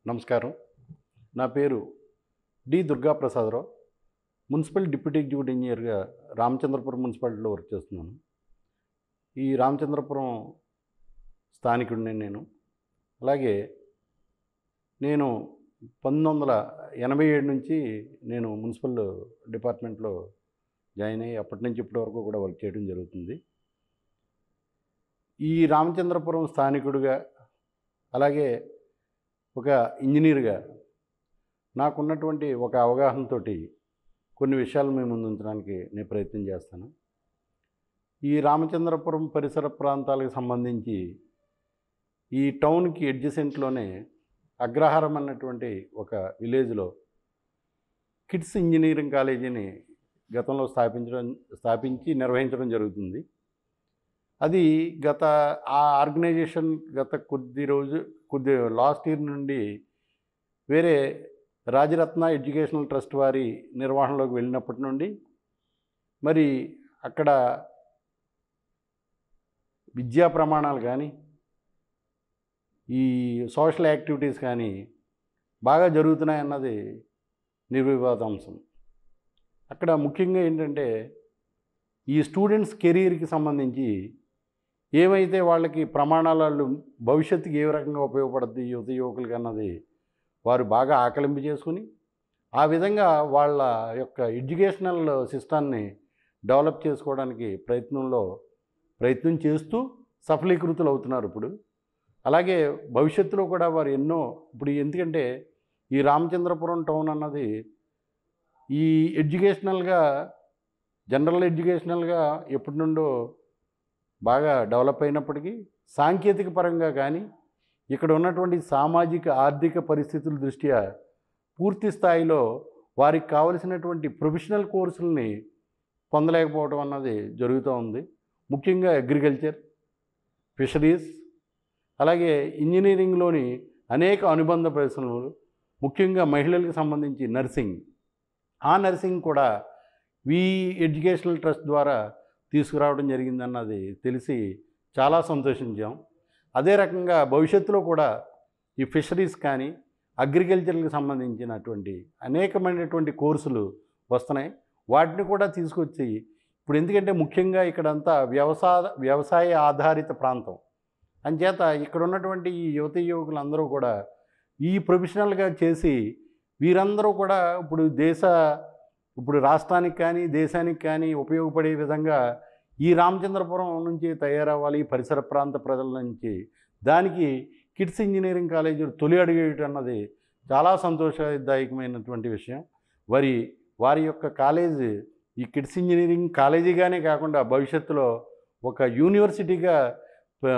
నమస్కారం నా పేరు D Durga Prasadarao municipal deputy executive ఇంజనీర్గా రామచంద్రపురం మున్సిపాలిటీలో వర్క్ చేస్తున్నాను ఈ రామచంద్రపురం స్థానికుడిని నేను అలాగే నేను పంతొమ్మిది వందల ఎనభై ఏడు నుంచి నేను మున్సిపల్ డిపార్ట్మెంట్లో జాయిన్ అయ్యి అప్పటి నుంచి ఇప్పటి వరకు కూడా వర్క్ చేయడం జరుగుతుంది ఈ రామచంద్రపురం స్థానికుడిగా అలాగే ఒక ఇంజనీర్గా నాకున్నటువంటి ఒక అవగాహనతో కొన్ని విషయాలు మీ ముందు ఉంచడానికి నేను ప్రయత్నం చేస్తాను ఈ రామచంద్రపురం పరిసర ప్రాంతాలకు సంబంధించి ఈ టౌన్కి ఎడ్జసెంట్లోనే అగ్రహారం అన్నటువంటి ఒక విలేజ్లో కిడ్స్ ఇంజనీరింగ్ కాలేజీని గతంలో స్థాపించడం స్థాపించి నిర్వహించడం జరుగుతుంది అది గత ఆ ఆర్గనైజేషన్ గత కొద్ది రోజు కొద్ది లాస్ట్ ఇయర్ నుండి వేరే రాజరత్న ఎడ్యుకేషనల్ ట్రస్ట్ వారి నిర్వహణలోకి వెళ్ళినప్పటి నుండి మరి అక్కడ విద్యా ప్రమాణాలు కానీ ఈ సోషల్ యాక్టివిటీస్ కానీ బాగా జరుగుతున్నాయన్నది నిర్వివాదాంశం అక్కడ ముఖ్యంగా ఏంటంటే ఈ స్టూడెంట్స్ కెరీర్కి సంబంధించి ఏవైతే వాళ్ళకి ప్రమాణాలు భవిష్యత్తుకి ఏ రకంగా ఉపయోగపడుద్ది యువత యువకులకి అన్నది వారు బాగా ఆకలింపు చేసుకుని ఆ విధంగా వాళ్ళ యొక్క ఎడ్యుకేషనల్ సిస్టాన్ని డెవలప్ చేసుకోవడానికి ప్రయత్నంలో ప్రయత్నం చేస్తూ సఫలీకృతులు అవుతున్నారు ఇప్పుడు అలాగే భవిష్యత్తులో కూడా వారు ఎన్నో ఇప్పుడు ఎందుకంటే ఈ రామచంద్రపురం టౌన్ అన్నది ఈ ఎడ్యుకేషనల్గా జనరల్ ఎడ్యుకేషనల్గా ఎప్పటి నుండో బాగా డెవలప్ అయినప్పటికీ సాంకేతిక పరంగా కానీ ఇక్కడ ఉన్నటువంటి సామాజిక ఆర్థిక పరిస్థితుల దృష్ట్యా పూర్తి స్థాయిలో వారికి కావలసినటువంటి ప్రొఫెషనల్ కోర్సుల్ని పొందలేకపోవడం అన్నది జరుగుతూ ఉంది ముఖ్యంగా అగ్రికల్చర్ ఫిషరీస్ అలాగే ఇంజనీరింగ్లోని అనేక అనుబంధ పరిశ్రమలు ముఖ్యంగా మహిళలకు సంబంధించి నర్సింగ్ ఆ నర్సింగ్ కూడా వి ఎడ్యుకేషనల్ ట్రస్ట్ ద్వారా తీసుకురావడం జరిగిందన్నది తెలిసి చాలా సంతోషించాం అదే రకంగా భవిష్యత్తులో కూడా ఈ ఫిషరీస్ కానీ అగ్రికల్చర్కి సంబంధించినటువంటి అనేకమైనటువంటి కోర్సులు వస్తున్నాయి వాటిని కూడా తీసుకొచ్చి ఇప్పుడు ఎందుకంటే ముఖ్యంగా ఇక్కడంతా వ్యవసాయ వ్యవసాయ ఆధారిత ప్రాంతం అంచేత ఇక్కడ ఉన్నటువంటి ఈ యువత యువకులందరూ కూడా ఈ ప్రొఫెషనల్గా చేసి వీరందరూ కూడా ఇప్పుడు దేశ ఇప్పుడు రాష్ట్రానికి కానీ దేశానికి కానీ ఉపయోగపడే విధంగా ఈ రామచంద్రపురం నుంచి తయారవ్వాలి ఈ పరిసర ప్రాంత ప్రజల నుంచి దానికి కిడ్స్ ఇంజనీరింగ్ కాలేజీ తొలి అడిగేయటం అన్నది చాలా సంతోషదాయకమైనటువంటి విషయం వారి వారి యొక్క కాలేజీ ఈ కిడ్స్ ఇంజనీరింగ్ కాలేజీగానే కాకుండా భవిష్యత్తులో ఒక యూనివర్సిటీగా ఆ,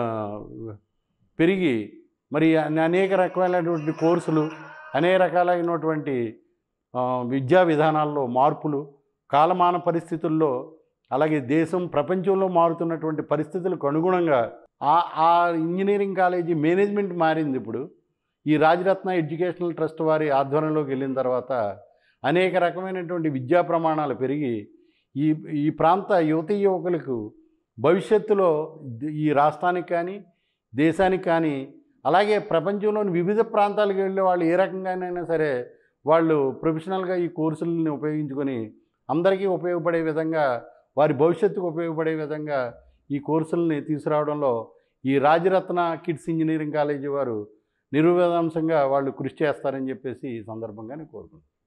పెరిగి మరి అనే- అనేక రకమైనటువంటి కోర్సులు అనేక రకాలైనటువంటి ఆ, విద్యా విధానాల్లో మార్పులు కాలమాన పరిస్థితుల్లో అలాగే దేశం ప్రపంచంలో మారుతున్నటువంటి పరిస్థితులకు అనుగుణంగా ఆ ఆ ఇంజనీరింగ్ కాలేజీ మేనేజ్మెంట్ మారింది ఇప్పుడు ఈ రాజరత్న ఎడ్యుకేషనల్ ట్రస్ట్ వారి ఆధ్వర్యంలోకి వెళ్ళిన తర్వాత అనేక రకమైనటువంటి విద్యా ప్రమాణాలు పెరిగి ఈ ఈ ప్రాంత యువతీ యువకులకు భవిష్యత్తులో ద- ఈ రాష్ట్రానికి కానీ దేశానికి కానీ అలాగే ప్రపంచంలోని వివిధ ప్రాంతాలకు వెళ్ళే వాళ్ళు ఏ రకంగానైనా సరే వాళ్ళు ప్రొఫెషనల్గా ఈ కోర్సులని ఉపయోగించుకొని అందరికీ ఉపయోగపడే విధంగా వారి భవిష్యత్తుకు ఉపయోగపడే విధంగా ఈ కోర్సుల్ని తీసుకురావడంలో ఈ రాజరత్న కిడ్స్ ఇంజనీరింగ్ కాలేజీ వారు నిర్వివాదాంశంగా వాళ్ళు కృషి చేస్తారని చెప్పేసి ఈ సందర్భంగా నేను కోరుకుంటున్నాను